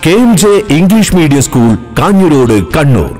K M J English medium school Kanhirode Kannur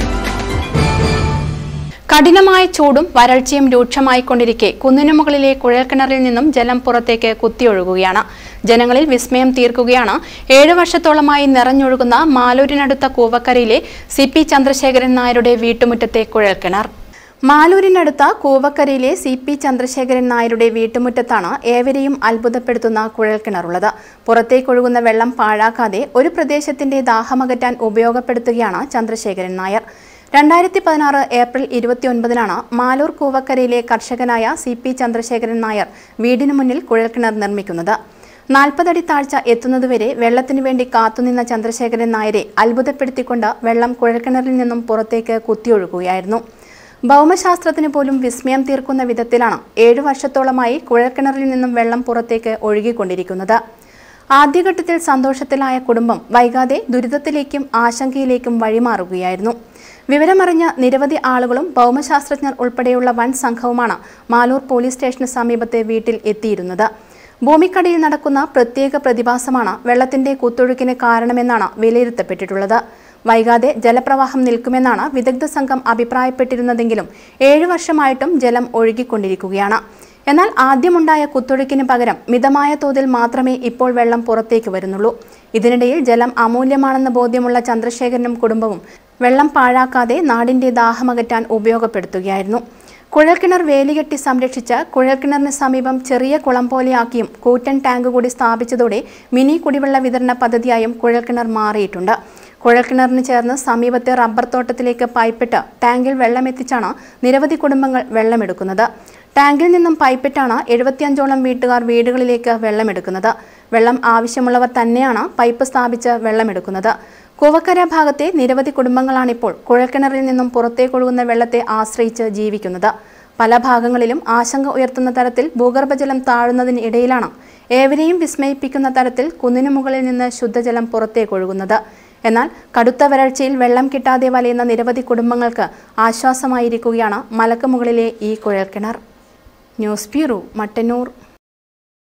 കഠിനമായ ചൂടും വരൾച്ചയും രൂക്ഷമായിക്കൊണ്ടിരിക്കെ കുന്നിനുമുകളിലെ കുഴൽക്കിണറിൽ നിന്നും ജലം പുറത്തേക്ക് കുത്തിയൊഴുകുകയാണ് ജനങ്ങളിൽ വിസ്മയം തീർക്കുകയാണ് ഏഴു വർഷത്തോളമായി നിറഞ്ഞൊഴുകുന്ന മാലൂരിനടുത്ത കൂവക്കരയിലെ സി പി ചന്ദ്രശേഖരൻ നായരുടെ വീട്ടുമുറ്റത്തെ കുഴൽക്കിണർ മാലൂരിനടുത്ത കൂവക്കരയിലെ സി പി ചന്ദ്രശേഖരൻ നായരുടെ വീട്ടുമുറ്റത്താണ് ഏവരെയും അത്ഭുതപ്പെടുത്തുന്ന കുഴൽക്കിണറുള്ളത് പുറത്തേക്കൊഴുകുന്ന വെള്ളം പാഴാക്കാതെ ഒരു പ്രദേശത്തിന്റെ ദാഹമകറ്റാൻ ഉപയോഗപ്പെടുത്തുകയാണ് ചന്ദ്രശേഖരൻ നായർ രണ്ടായിരത്തി പതിനാറ് ഏപ്രിൽ ഇരുപത്തിയൊൻപതിനാണ് മാലൂർ കൂവക്കരയിലെ കർഷകനായ സി പി ചന്ദ്രശേഖരൻ നായർ വീടിനു മുന്നിൽ കുഴൽക്കിണർ നിർമ്മിക്കുന്നത് നാൽപ്പതടി താഴ്ച എത്തുന്നതുവരെ വെള്ളത്തിനു വേണ്ടി കാത്തുനിന്ന ചന്ദ്രശേഖരൻ നായരെ അത്ഭുതപ്പെടുത്തിക്കൊണ്ട് വെള്ളം കുഴൽക്കിണറിൽ നിന്നും പുറത്തേക്ക് കുത്തിയൊഴുകുകയായിരുന്നു ഭൗമശാസ്ത്രത്തിന് പോലും വിസ്മയം തീർക്കുന്ന വിധത്തിലാണ് ഏഴു വർഷത്തോളമായി കുഴൽക്കിണറിൽ നിന്നും വെള്ളം പുറത്തേക്ക് ഒഴുകിക്കൊണ്ടിരിക്കുന്നത് ആദ്യഘട്ടത്തിൽ സന്തോഷത്തിലായ കുടുംബം വൈകാതെ ദുരിതത്തിലേക്കും ആശങ്കയിലേക്കും വഴിമാറുകയായിരുന്നു വിവരമറിഞ്ഞ നിരവധി ആളുകളും ഭൗമശാസ്ത്രജ്ഞർ ഉൾപ്പെടെയുള്ള വൻ സംഘവുമാണ് മാലൂർ പോലീസ് സ്റ്റേഷന് സമീപത്തെ വീട്ടിൽ എത്തിയിരുന്നത് ഭൂമിക്കടിയിൽ നടക്കുന്ന പ്രത്യേക പ്രതിഭാസമാണ് വെള്ളത്തിന്റെ കുത്തൊഴുക്കിന് കാരണമെന്നാണ് വിലയിരുത്തപ്പെട്ടിട്ടുള്ളത് വൈകാതെ ജലപ്രവാഹം നിൽക്കുമെന്നാണ് വിദഗ്ധ സംഘം അഭിപ്രായപ്പെട്ടിരുന്നതെങ്കിലും ഏഴു വർഷമായിട്ടും ജലം ഒഴുകിക്കൊണ്ടിരിക്കുകയാണ് എന്നാൽ ആദ്യമുണ്ടായ കുത്തൊഴുക്കിന് പകരം മിതമായ തോതിൽ മാത്രമേ ഇപ്പോൾ വെള്ളം പുറത്തേക്ക് വരുന്നുള്ളൂ ഇതിനിടയിൽ ജലം അമൂല്യമാണെന്ന് ബോധ്യമുള്ള ചന്ദ്രശേഖരനും കുടുംബവും വെള്ളം പാഴാക്കാതെ നാടിന്റെ ദാഹമകറ്റാൻ ഉപയോഗപ്പെടുത്തുകയായിരുന്നു കുഴൽക്കിണർ വേലികെട്ടി സംരക്ഷിച്ച് കുഴൽക്കിണറിന് സമീപം ചെറിയ കുളം പോലെയാക്കിയും കൂറ്റൻ ടാങ്ക് കൂടി സ്ഥാപിച്ചതോടെ മിനി കുടിവെള്ള വിതരണ പദ്ധതിയായും കുഴൽക്കിണർ മാറിയിട്ടുണ്ട് കുഴൽക്കിണറിന് ചേർന്ന് സമീപത്തെ റബ്ബർ തോട്ടത്തിലേക്ക് പൈപ്പിട്ട് ടാങ്കിൽ വെള്ളമെത്തിച്ചാണ് നിരവധി കുടുംബങ്ങൾ വെള്ളമെടുക്കുന്നത് ടാങ്കിൽ നിന്നും പൈപ്പിട്ടാണ് എഴുപത്തിയഞ്ചോളം വീട്ടുകാർ വീടുകളിലേക്ക് വെള്ളമെടുക്കുന്നത് വെള്ളം ആവശ്യമുള്ളവർ തന്നെയാണ് പൈപ്പ് സ്ഥാപിച്ച് വെള്ളമെടുക്കുന്നത് കൂവക്കര ഭാഗത്തെ നിരവധി കുടുംബങ്ങളാണിപ്പോൾ കുഴൽക്കിണറിൽ നിന്നും പുറത്തേക്കൊഴുകുന്ന വെള്ളത്തെ ആശ്രയിച്ച് ജീവിക്കുന്നത് പല ഭാഗങ്ങളിലും ആശങ്ക ഉയർത്തുന്ന തരത്തിൽ ഭൂഗർഭജലം താഴുന്നതിന് ഇടയിലാണ് ഏവരെയും വിസ്മയിപ്പിക്കുന്ന തരത്തിൽ കുന്നിനു മുകളിൽ നിന്ന് ശുദ്ധജലം പുറത്തേക്കൊഴുകുന്നത് എന്നാൽ കടുത്ത വരൾച്ചയിൽ വെള്ളം കിട്ടാതെ വലയുന്ന നിരവധി കുടുംബങ്ങൾക്ക് ആശ്വാസമായിരിക്കുകയാണ് മലക്ക് മുകളിലെ ഈ കുഴൽക്കിണർ ന്യൂസ് ബ്യൂറോ മട്ടന്നൂർ